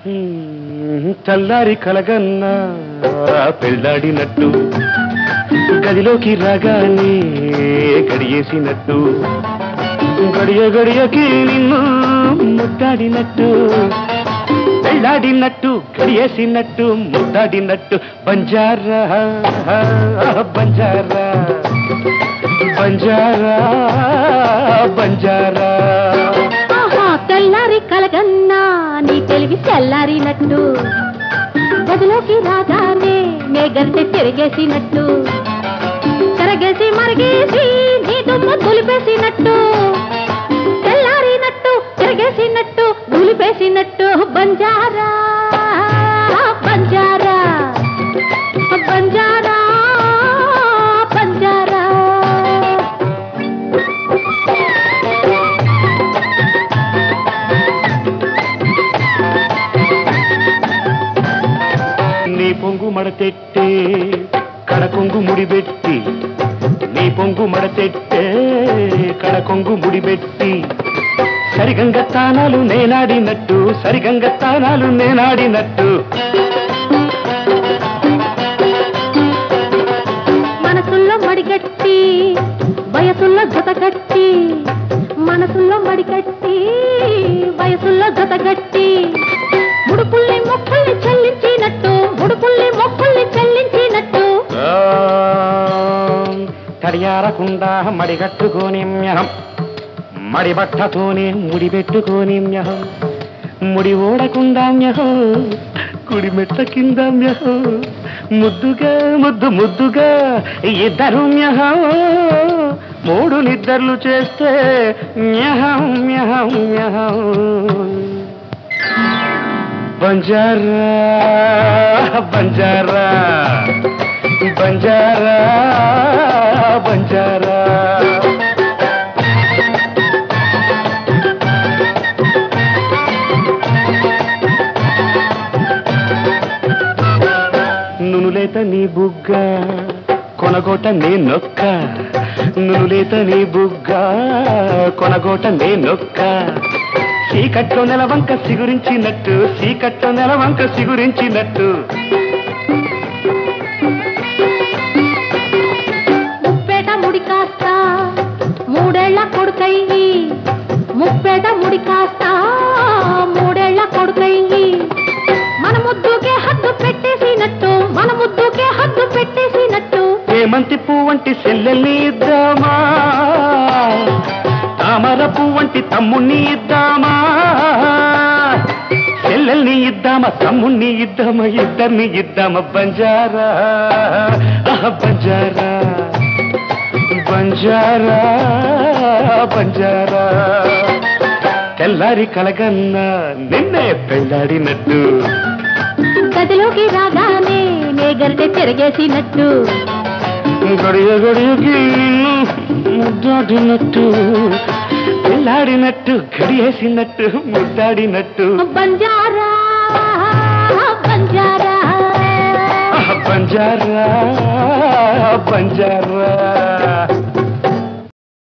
హ్మ్, చల్లారి కలగన్నా పెళ్ళాడినట్టు గదిలోకి రాగానే గడియేసినట్టు గడియ గడియకి నిన్ను ముద్దాడినట్టు పెళ్ళాడినట్టు గడియేసినట్టు ముద్దాడినట్టు బంజారా బంజారా బంజారా బంజారా ఆహా తెల్లారి కలగన్నా నీ తెలివి తెల్లారినట్టు గదిలోకి రాగానే మేఘంటే తిరిగేసినట్టు తిరగేసి మరిగేసి నీ దుమ్ము దులిపేసినట్టు తెల్లారినట్టు తిరిగేసినట్టు దులిపేసినట్టు బంజారా బంజారా బంజారా బంజారా నీ పొంగు మడతెట్టే కడకొంగు ముడిబెట్టి నీ పొంగు మడతెట్టే కడకొంగు ముడిబెట్టి సరిగంగ తానాలు నేనాడినట్టు సరిగంగ తానాలు నేనాడినట్టు మనసుల్లో మడిగట్టి వయసుల్లో జతగట్టి మనసుల్లో మడిగట్టి వయసుల్లో జతగట్టి ముడుపుల్ని మొక్కుల్ని చెల్లించినట్టు ముడుపుల్ని మొక్కుల్ని చెల్లించినట్టు ఆ, తడియారకుండా మడిగట్టుకోని మ్యహం మడి బట్టతోనే ముడిపెట్టుకోని మ్యహం ముడి ఓడకుండా మ్యహం కుడి మెట్ల కింద మ్యహం ముద్దుగా ముద్దు ముద్దుగా ఇద్దరు మ్యహం మూడు నిద్దర్లు చేస్తే మ్యహం మ్యహం మ్యహం బంజారా బంజారా బంజారా బంజారా నునులేత నీ బుగ్గ కొనగోట నే నొక్క నునులేత నీ బుగ్గ కొనగోట నే నొక్క చీకట్లో నెలవంక సిగురించినట్టు చీకట్లో నెలవంక సిగురించినట్టు ముప్పేట ముడి కాస్త మూడేళ్ల కొడుకయ్యి ముప్పేట ముడి కాస్త మూడేళ్ల కొడుకయ్యి మన ముద్దుకే హద్దు పెట్టేసినట్టు మన ముద్దుకే హద్దు పెట్టేసినట్టు చేమంతి పువ్వంటి సెల్లెల్ని ఇద్దామా తామర పువ్వంటి తమ్ముణ్ణి ఇద్దామా సెల్లెల్ని ఇద్దామా తమ్ముణ్ణి ఇద్దామా ఇద్దరిని ఇద్దామా బంజారా ఆహ్, బంజారా బంజారా బంజారా తెల్లారి కలగన్నా నిన్నే పెళ్ళాడినట్టు గదిలోకి రాగానే నే గరిటె తిరగేసినట్టు గడియ గడియకి నిన్ను ముద్దాడినట్టు పెళ్ళాడినట్టు గడియేసినట్టు ముద్దాడినట్టు బంజారా బంజారా ఆహ్, బంజారా బంజారా